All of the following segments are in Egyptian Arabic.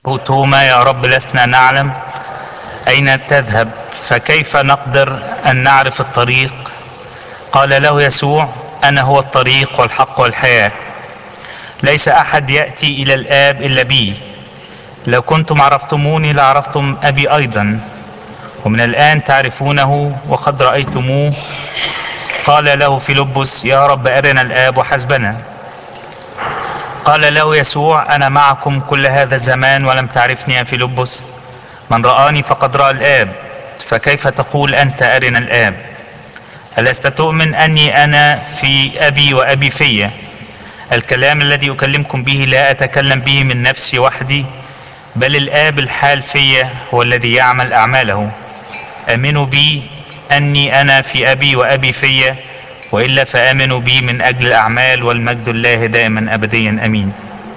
توما يا رب لسنا نعلم أين تذهب فكيف نقدر أن نعرف الطريق قال له يسوع أنا هو الطريق والحق والحياة ليس أحد يأتي إلى الآب إلا بي لو كنتم عرفتموني لعرفتم أبي أيضا ومن الآن تعرفونه وقد رأيتموه قال له فيلبس يا رب أرنا الآب وحسبنا قال له يسوع أنا معكم كل هذا الزمان ولم تعرفني يا فيلبس من رآني فقد رأى الآب فكيف تقول أنت أرنا الآب ألست تؤمن أني أنا في أبي وأبي في الكلام الذي أكلمكم به لا أتكلم به من نفسي وحدي بل الآب الحال في هو الذي يعمل أعماله آمنوا بي أني أنا في أبي وأبي في وإلا فآمنوا بي من أجل الأعمال والمجد الله دائما أبديا أمين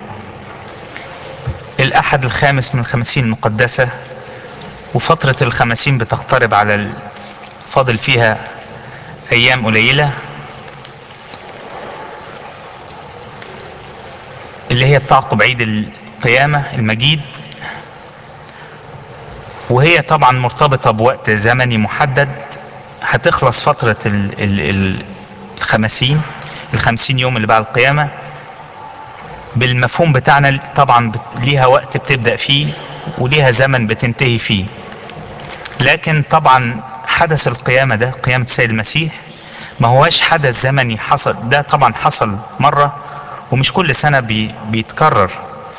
الأحد الخامس من الخمسين المقدسة وفترة الخمسين بتقترب على فاضل فيها أيام قليلة اللي هي بتعقب عيد القيامة المجيد وهي طبعا مرتبطة بوقت زمني محدد هتخلص فترة ال ال الخمسين الخمسين يوم اللي بعد القيامة بالمفهوم بتاعنا طبعا ليها وقت بتبدأ فيه وليها زمن بتنتهي فيه لكن طبعا حدث القيامة ده قيامة السيد المسيح ما هواش حدث زمني حصل ده طبعا حصل مرة ومش كل سنة بي بيتكرر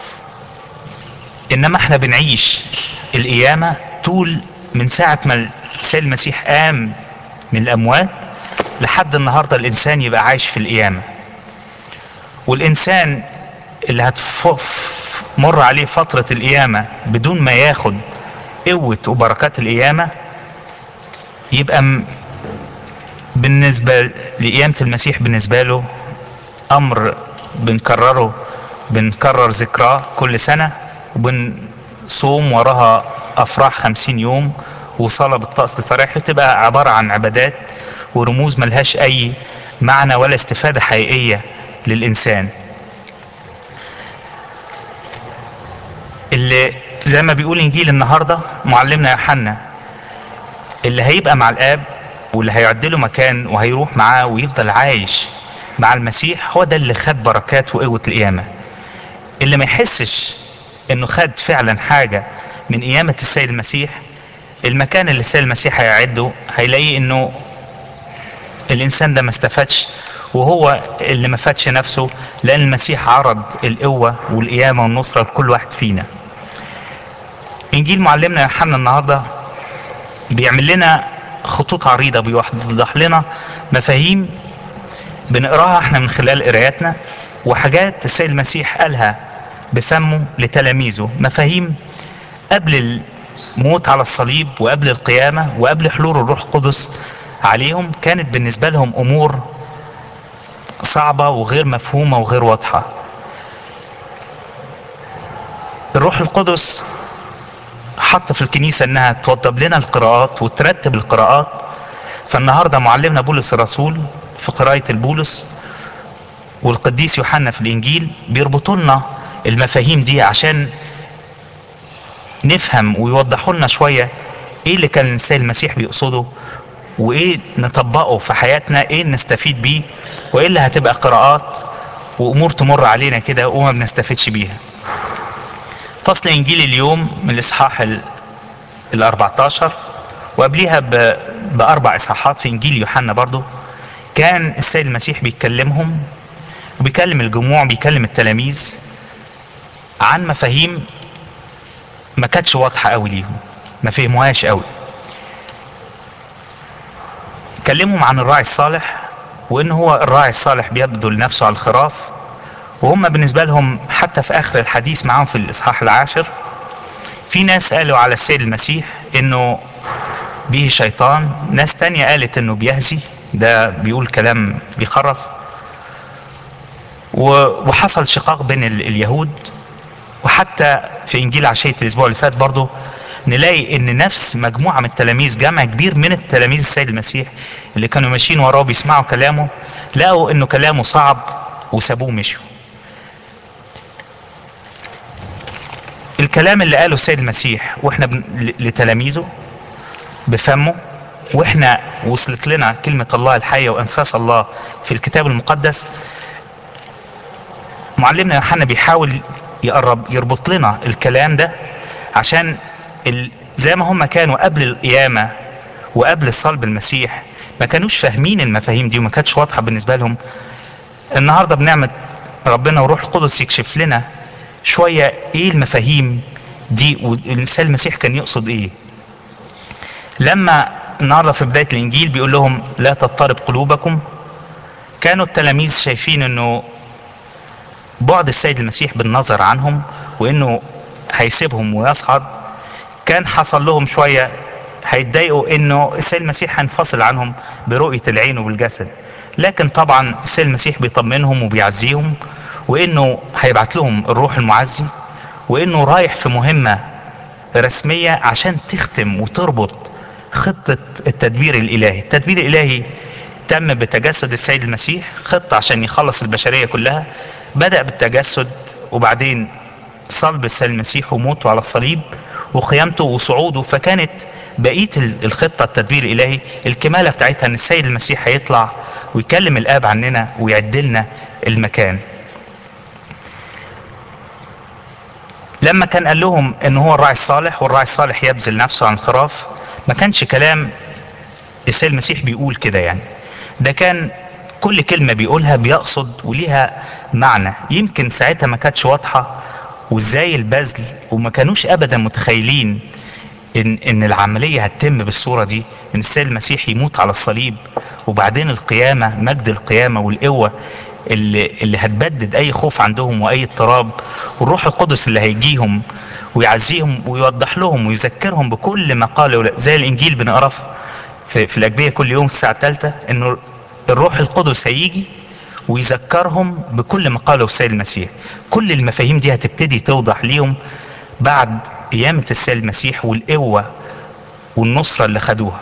انما احنا بنعيش القيامة طول من ساعة ما السيد المسيح قام من الاموات لحد النهاردة الانسان يبقى عايش في القيامة والانسان اللي هتمر عليه فترة القيامة بدون ما ياخد قوة وبركات القيامة يبقى بالنسبة لقيامة المسيح بالنسبة له أمر بنكرره بنكرر ذكراه كل سنة وبنصوم وراها أفراح خمسين يوم وصلاة بالطقس الفرحي تبقى عبارة عن عبادات ورموز ملهاش أي معنى ولا استفادة حقيقية للإنسان اللي زي ما بيقول إنجيل النهاردة معلمنا يوحنا اللي هيبقى مع الآب واللي هيعدله مكان وهيروح معاه ويفضل عايش مع المسيح هو ده اللي خد بركات وقوة القيامة اللي ما يحسش انه خد فعلا حاجة من قيامة السيد المسيح المكان اللي السيد المسيح هيعده هيلاقيه انه الانسان ده ما استفادش وهو اللي ما فادش نفسه لان المسيح عرض القوة والقيامة والنصرة لكل واحد فينا انجيل معلمنا يوحنا النهارده بيعمل لنا خطوط عريضة بيوضح لنا مفاهيم بنقراها احنا من خلال قراياتنا وحاجات السيد المسيح قالها بفمه لتلاميذه مفاهيم قبل الموت على الصليب وقبل القيامة وقبل حلول الروح القدس عليهم كانت بالنسبة لهم أمور صعبة وغير مفهومة وغير واضحة الروح القدس حط في الكنيسة انها توضب لنا القراءات وترتب القراءات فالنهاردة معلمنا بولس الرسول في قراءة البولس والقديس يوحنا في الانجيل بيربطوا لنا المفاهيم دي عشان نفهم ويوضحوا لنا شوية ايه اللي كان السيد المسيح بيقصده وايه نطبقه في حياتنا ايه نستفيد بيه وايه اللي هتبقى قراءات وامور تمر علينا كده وما بنستفدش بيها فصل انجيل اليوم من الاصحاح ال 14 وقبليها باربع اصحاحات في انجيل يوحنا برضو كان السيد المسيح بيكلمهم وبيكلم الجموع بيكلم التلاميذ عن مفاهيم ما كانتش واضحه قوي ليهم ما فهموهاش قوي كلمهم عن الراعي الصالح وان هو الراعي الصالح بيبذل نفسه على الخراف وهم بالنسبة لهم حتى في آخر الحديث معاهم في الإصحاح العاشر في ناس قالوا على السيد المسيح إنه به شيطان ناس تانية قالت إنه بيهزي ده بيقول كلام بيخرف وحصل شقاق بين اليهود وحتى في إنجيل عشية الأسبوع اللي فات برضه نلاقي إن نفس مجموعة من التلاميذ جمع كبير من التلاميذ السيد المسيح اللي كانوا ماشيين وراه بيسمعوا كلامه لقوا إنه كلامه صعب وسابوه مشوا الكلام اللي قاله السيد المسيح واحنا بن... لتلاميذه بفمه واحنا وصلت لنا كلمة الله الحية وانفاس الله في الكتاب المقدس معلمنا يوحنا بيحاول يقرب يربط لنا الكلام ده عشان ال... زي ما هم كانوا قبل القيامة وقبل الصلب المسيح ما كانوش فاهمين المفاهيم دي وما كانتش واضحة بالنسبة لهم النهاردة بنعمة ربنا وروح القدس يكشف لنا شوية ايه المفاهيم دي والإنسان المسيح كان يقصد ايه لما النهاردة في بداية الإنجيل بيقول لهم لا تضطرب قلوبكم كانوا التلاميذ شايفين انه بعد السيد المسيح بالنظر عنهم وانه هيسيبهم ويصعد كان حصل لهم شوية هيتضايقوا انه السيد المسيح هينفصل عنهم برؤية العين وبالجسد لكن طبعا السيد المسيح بيطمنهم وبيعزيهم وانه هيبعت لهم الروح المعزي وانه رايح في مهمة رسمية عشان تختم وتربط خطة التدبير الالهي التدبير الالهي تم بتجسد السيد المسيح خطة عشان يخلص البشرية كلها بدأ بالتجسد وبعدين صلب السيد المسيح وموته على الصليب وقيامته وصعوده فكانت بقية الخطة التدبير الإلهي الكمالة بتاعتها أن السيد المسيح هيطلع ويكلم الآب عننا ويعد لنا المكان لما كان قال لهم ان هو الراعي الصالح والراعي الصالح يبذل نفسه عن الخراف ما كانش كلام السيد المسيح بيقول كده يعني ده كان كل كلمة بيقولها بيقصد وليها معنى يمكن ساعتها ما كانتش واضحة وازاي البذل وما كانوش ابدا متخيلين ان ان العملية هتتم بالصورة دي ان السيد المسيح يموت على الصليب وبعدين القيامة مجد القيامة والقوة اللي, اللي هتبدد اي خوف عندهم واي اضطراب والروح القدس اللي هيجيهم ويعزيهم ويوضح لهم ويذكرهم بكل ما قاله زي الانجيل بنقراه في, في الاجبيه كل يوم الساعه الثالثه انه الروح القدس هيجي ويذكرهم بكل ما قاله السيد المسيح كل المفاهيم دي هتبتدي توضح ليهم بعد قيامة السيد المسيح والقوة والنصرة اللي خدوها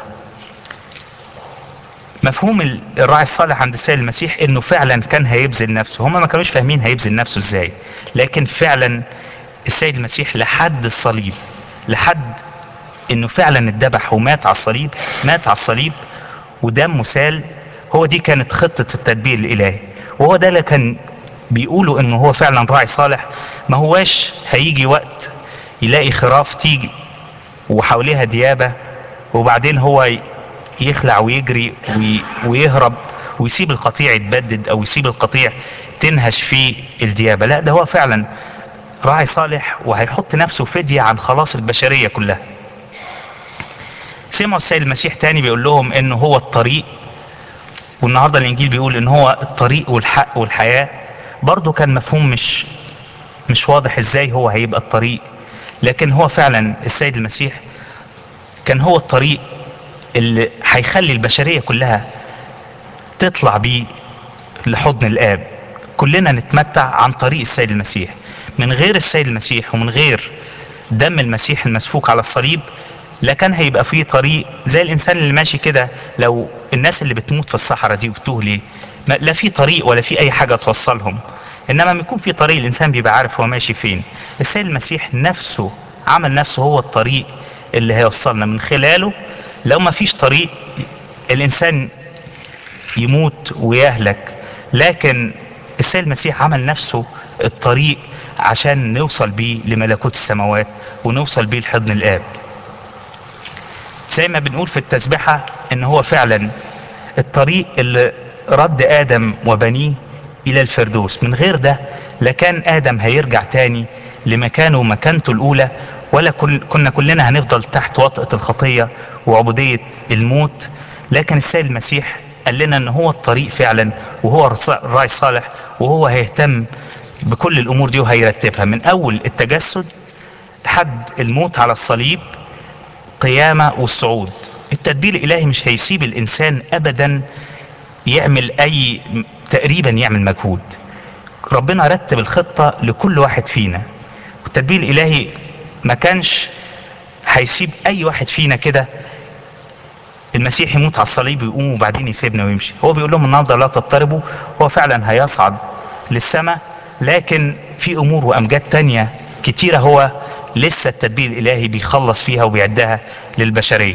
مفهوم الراعي الصالح عند السيد المسيح انه فعلا كان هيبذل نفسه هم ما كانوش فاهمين هيبذل نفسه ازاي لكن فعلا السيد المسيح لحد الصليب لحد انه فعلا اتذبح ومات على الصليب مات على الصليب ودمه سال هو دي كانت خطة التدبير الالهي وهو ده اللي كان بيقولوا انه هو فعلا راعي صالح ما هواش هيجي وقت يلاقي خراف تيجي وحواليها ديابة وبعدين هو يخلع ويجري ويهرب ويسيب القطيع يتبدد او يسيب القطيع تنهش فيه الديابة لا ده هو فعلا راعي صالح وهيحط نفسه فدية عن خلاص البشرية كلها سمعوا السيد المسيح تاني بيقول لهم انه هو الطريق والنهاردة الانجيل بيقول ان هو الطريق والحق والحياة برضه كان مفهوم مش مش واضح ازاي هو هيبقى الطريق لكن هو فعلا السيد المسيح كان هو الطريق اللي هيخلي البشرية كلها تطلع بيه لحضن الآب كلنا نتمتع عن طريق السيد المسيح من غير السيد المسيح ومن غير دم المسيح المسفوك على الصليب لا كان هيبقى فيه طريق زي الإنسان اللي ماشي كده لو الناس اللي بتموت في الصحراء دي وبتوه ليه لا في طريق ولا في أي حاجة توصلهم إنما لما يكون في طريق الإنسان بيبقى عارف هو ماشي فين السيد المسيح نفسه عمل نفسه هو الطريق اللي هيوصلنا من خلاله لو ما فيش طريق الإنسان يموت ويهلك لكن السيد المسيح عمل نفسه الطريق عشان نوصل بيه لملكوت السماوات ونوصل بيه لحضن الآب زي ما بنقول في التسبحة ان هو فعلا الطريق اللي رد آدم وبنيه إلى الفردوس من غير ده لكان آدم هيرجع تاني لمكانه ومكانته الأولى ولا كل كنا كلنا هنفضل تحت وطأة الخطية وعبودية الموت لكن السيد المسيح قال لنا ان هو الطريق فعلا وهو الراعي الصالح وهو هيهتم بكل الامور دي وهيرتبها من اول التجسد لحد الموت على الصليب قيامة والصعود التدبير الالهي مش هيسيب الانسان ابدا يعمل اي تقريبا يعمل مجهود ربنا رتب الخطة لكل واحد فينا والتدبير الالهي ما كانش هيسيب اي واحد فينا كده المسيح يموت على الصليب ويقوم وبعدين يسيبنا ويمشي هو بيقول لهم النهارده لا تضطربوا هو فعلا هيصعد للسماء لكن في امور وامجاد تانية كتيرة هو لسه التدبير الالهي بيخلص فيها وبيعدها للبشريه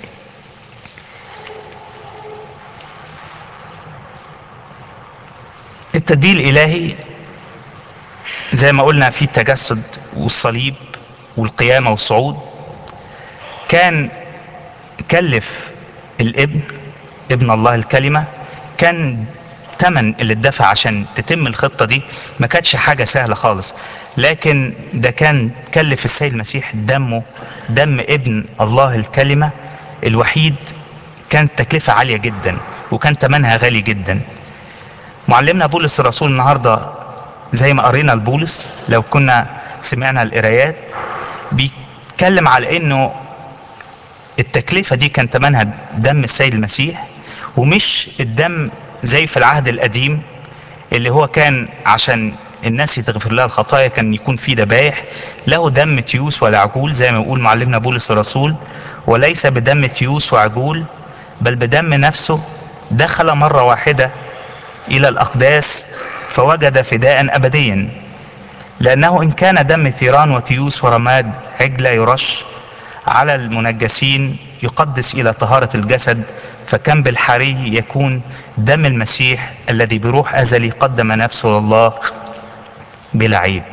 التدبير الالهي زي ما قلنا في التجسد والصليب والقيامه والصعود كان كلف الابن ابن الله الكلمه كان تمن اللي اتدفع عشان تتم الخطه دي ما كانتش حاجه سهله خالص لكن ده كان كلف السيد المسيح دمه دم ابن الله الكلمه الوحيد كانت تكلفه عاليه جدا وكان تمنها غالي جدا معلمنا بولس الرسول النهارده زي ما قرينا لبولس لو كنا سمعنا القرايات بيتكلم على انه التكلفة دي كان تمنها دم السيد المسيح ومش الدم زي في العهد القديم اللي هو كان عشان الناس يتغفر لها الخطايا كان يكون فيه ذبايح له دم تيوس ولا عجول زي ما يقول معلمنا بولس الرسول وليس بدم تيوس وعجول بل بدم نفسه دخل مرة واحدة إلى الأقداس فوجد فداء أبديا لأنه إن كان دم ثيران وتيوس ورماد عجلة يرش على المنجسين يقدس إلى طهارة الجسد فكم بالحري يكون دم المسيح الذي بروح أزلي قدم نفسه لله بلا عيب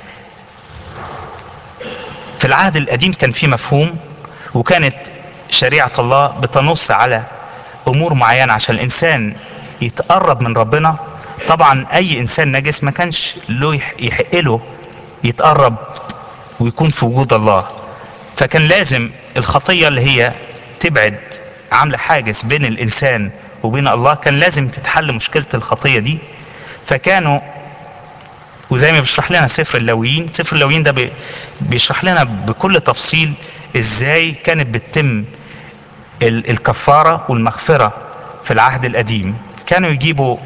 في العهد القديم كان في مفهوم وكانت شريعة الله بتنص على أمور معينة عشان الإنسان يتقرب من ربنا طبعا أي إنسان نجس ما كانش له يحق له يتقرب ويكون في وجود الله فكان لازم الخطية اللي هي تبعد عاملة حاجز بين الإنسان وبين الله كان لازم تتحل مشكلة الخطية دي فكانوا وزي ما بيشرح لنا سفر اللاويين سفر اللاويين ده بي- بيشرح لنا بكل تفصيل ازاي كانت بتتم ال- الكفارة والمغفرة في العهد القديم كانوا يجيبوا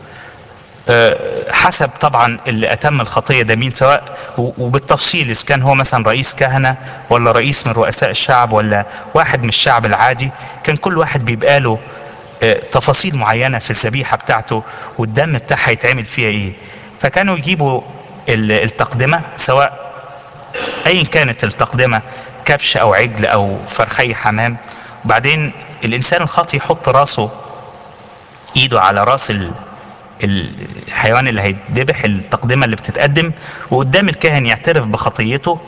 آه، حسب طبعا اللي اتم الخطيه ده مين سواء و- وبالتفصيل اذا كان هو مثلا رئيس كهنه ولا رئيس من رؤساء الشعب ولا واحد من الشعب العادي كان كل واحد بيبقى له آه، تفاصيل معينه في الذبيحه بتاعته والدم بتاعها يتعمل فيها ايه فكانوا يجيبوا ال- التقدمه سواء ايا كانت التقدمه كبش او عجل او فرخي حمام وبعدين الانسان الخاطي يحط راسه ايده على راس ال- الحيوان اللي هيتذبح التقدمه اللي بتتقدم وقدام الكاهن يعترف بخطيته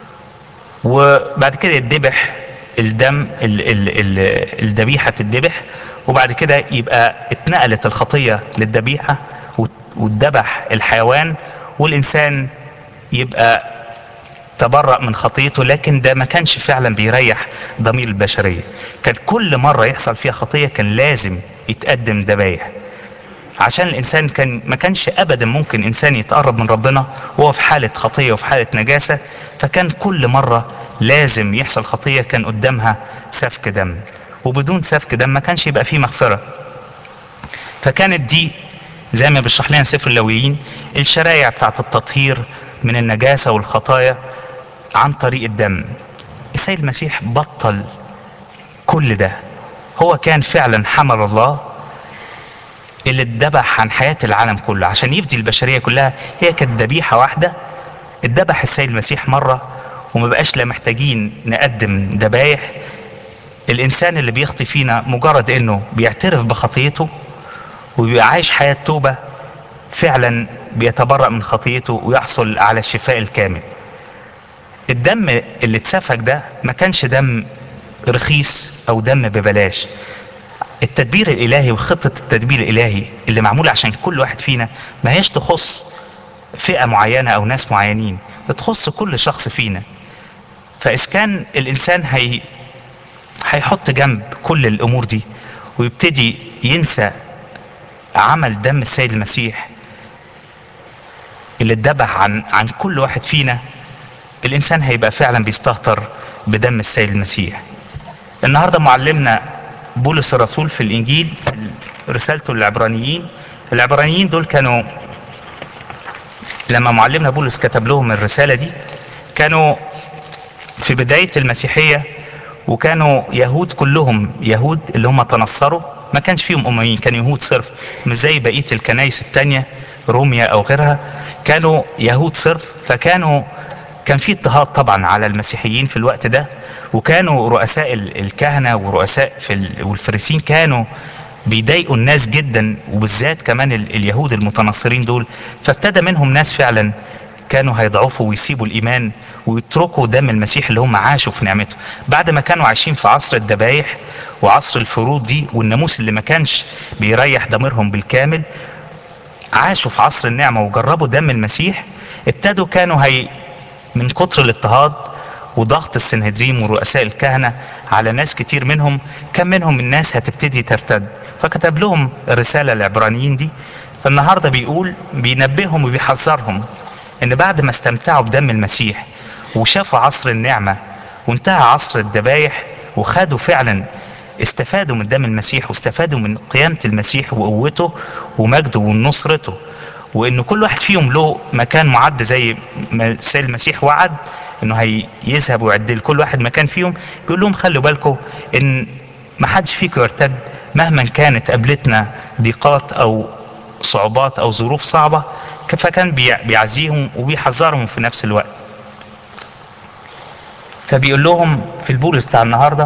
وبعد كده يتذبح الدم ال- ال- ال- الذبيحه تتذبح وبعد كده يبقى اتنقلت الخطيه للذبيحه وات- واتذبح الحيوان والانسان يبقى تبرأ من خطيته لكن ده ما كانش فعلا بيريح ضمير البشريه كان كل مره يحصل فيها خطيه كان لازم يتقدم ذبايح عشان الانسان كان ما كانش ابدا ممكن انسان يتقرب من ربنا وهو في حاله خطيه وفي حاله نجاسه فكان كل مره لازم يحصل خطيه كان قدامها سفك دم وبدون سفك دم ما كانش يبقى فيه مغفره فكانت دي زي ما بيشرح لنا سفر اللويين الشرائع بتاعت التطهير من النجاسه والخطايا عن طريق الدم السيد المسيح بطل كل ده هو كان فعلا حمل الله اللي اتذبح عن حياة العالم كله عشان يفدي البشرية كلها هي كانت ذبيحة واحدة اتذبح السيد المسيح مرة وما بقاش لا محتاجين نقدم ذبايح الإنسان اللي بيخطي فينا مجرد إنه بيعترف بخطيته وبيبقى عايش حياة توبة فعلا بيتبرأ من خطيته ويحصل على الشفاء الكامل الدم اللي اتسفك ده ما كانش دم رخيص أو دم ببلاش التدبير الالهي وخطه التدبير الالهي اللي معموله عشان كل واحد فينا ما هيش تخص فئه معينه او ناس معينين بتخص كل شخص فينا فاذا كان الانسان هي هيحط جنب كل الامور دي ويبتدي ينسى عمل دم السيد المسيح اللي اتذبح عن عن كل واحد فينا الانسان هيبقى فعلا بيستهتر بدم السيد المسيح النهارده معلمنا بولس الرسول في الانجيل رسالته للعبرانيين العبرانيين دول كانوا لما معلمنا بولس كتب لهم الرساله دي كانوا في بدايه المسيحيه وكانوا يهود كلهم يهود اللي هم تنصروا ما كانش فيهم امميين كانوا يهود صرف مش زي بقيه الكنائس التانية روميا او غيرها كانوا يهود صرف فكانوا كان في اضطهاد طبعا على المسيحيين في الوقت ده وكانوا رؤساء الكهنة ورؤساء في والفريسين كانوا بيضايقوا الناس جدا وبالذات كمان اليهود المتنصرين دول فابتدى منهم ناس فعلا كانوا هيضعفوا ويسيبوا الايمان ويتركوا دم المسيح اللي هم عاشوا في نعمته بعد ما كانوا عايشين في عصر الذبايح وعصر الفروض دي والناموس اللي ما كانش بيريح ضميرهم بالكامل عاشوا في عصر النعمة وجربوا دم المسيح ابتدوا كانوا هي من كتر الاضطهاد وضغط السنهدريم ورؤساء الكهنة على ناس كتير منهم كم منهم الناس هتبتدي ترتد فكتب لهم الرسالة العبرانيين دي فالنهاردة بيقول بينبههم وبيحذرهم ان بعد ما استمتعوا بدم المسيح وشافوا عصر النعمة وانتهى عصر الذبايح وخدوا فعلا استفادوا من دم المسيح واستفادوا من قيامة المسيح وقوته ومجده ونصرته وان كل واحد فيهم له مكان معد زي ما السيد المسيح وعد انه هيذهب ويعد لكل واحد مكان فيهم يقول لهم خلوا بالكم ان ما حدش فيكم يرتد مهما كانت قابلتنا ضيقات او صعوبات او ظروف صعبة فكان بيعزيهم وبيحذرهم في نفس الوقت فبيقول لهم في البولس بتاع النهارده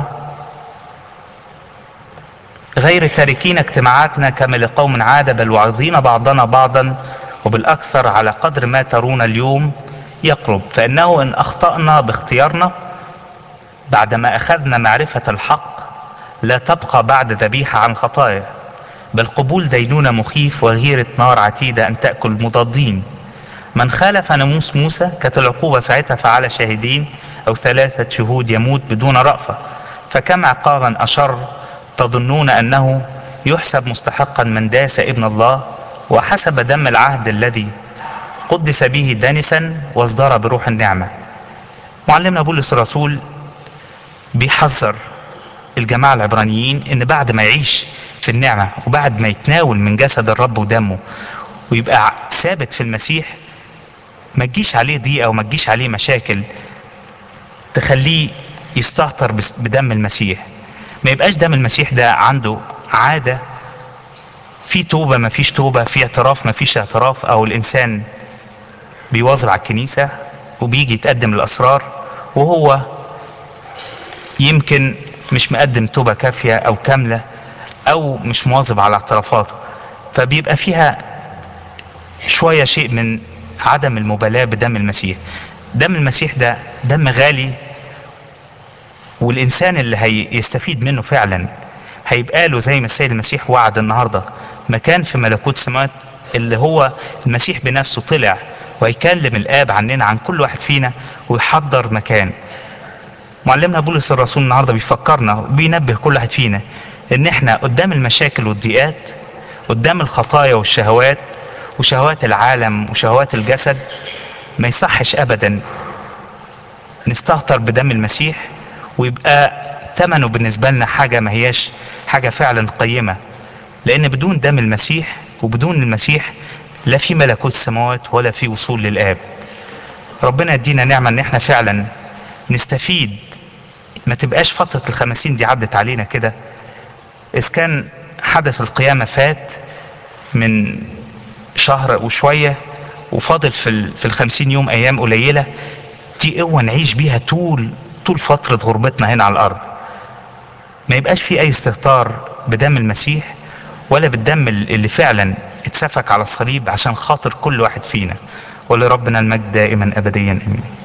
غير تاركين اجتماعاتنا كما لقوم عادة بل واعظين بعضنا بعضا وبالأكثر على قدر ما ترون اليوم يقرب فإنه إن أخطأنا باختيارنا بعدما أخذنا معرفة الحق لا تبقى بعد ذبيحة عن خطايا بل قبول دينونة مخيف وغيرة نار عتيدة أن تأكل مضادين من خالف ناموس موسى كانت العقوبة ساعتها فعلى شاهدين أو ثلاثة شهود يموت بدون رأفة فكم عقابا أشر تظنون أنه يحسب مستحقا من داس ابن الله وحسب دم العهد الذي قدس به دانسا واصدر بروح النعمة معلمنا بولس الرسول بيحذر الجماعة العبرانيين ان بعد ما يعيش في النعمة وبعد ما يتناول من جسد الرب ودمه ويبقى ثابت في المسيح ما تجيش عليه ضيقة وما تجيش عليه مشاكل تخليه يستهتر بدم المسيح ما يبقاش دم المسيح ده عنده عادة في توبة ما فيش توبة في اعتراف ما فيش اعتراف او الانسان بيواظب على الكنيسة وبيجي يتقدم الاسرار وهو يمكن مش مقدم توبة كافية او كاملة او مش مواظب على اعترافاته فبيبقى فيها شوية شيء من عدم المبالاة بدم المسيح دم المسيح ده دم غالي والإنسان اللي هيستفيد منه فعلا هيبقى له زي ما السيد المسيح وعد النهاردة مكان في ملكوت السماوات اللي هو المسيح بنفسه طلع ويكلم الآب عننا عن كل واحد فينا ويحضر مكان معلمنا بولس الرسول النهاردة بيفكرنا وبينبه كل واحد فينا ان احنا قدام المشاكل والضيقات قدام الخطايا والشهوات وشهوات العالم وشهوات الجسد ما يصحش ابدا نستهتر بدم المسيح ويبقى ثمنه بالنسبة لنا حاجة ما هياش حاجة فعلا قيمة لان بدون دم المسيح وبدون المسيح لا في ملكوت السماوات ولا في وصول للآب ربنا يدينا نعمة ان احنا فعلا نستفيد ما تبقاش فترة الخمسين دي عدت علينا كده إذ كان حدث القيامة فات من شهر وشوية وفاضل في في الخمسين يوم أيام قليلة دي قوة نعيش بيها طول طول فترة غربتنا هنا على الأرض ما يبقاش في أي استهتار بدم المسيح ولا بالدم اللي فعلا اتسفك على الصليب عشان خاطر كل واحد فينا ولربنا المجد دائما أبديا أمين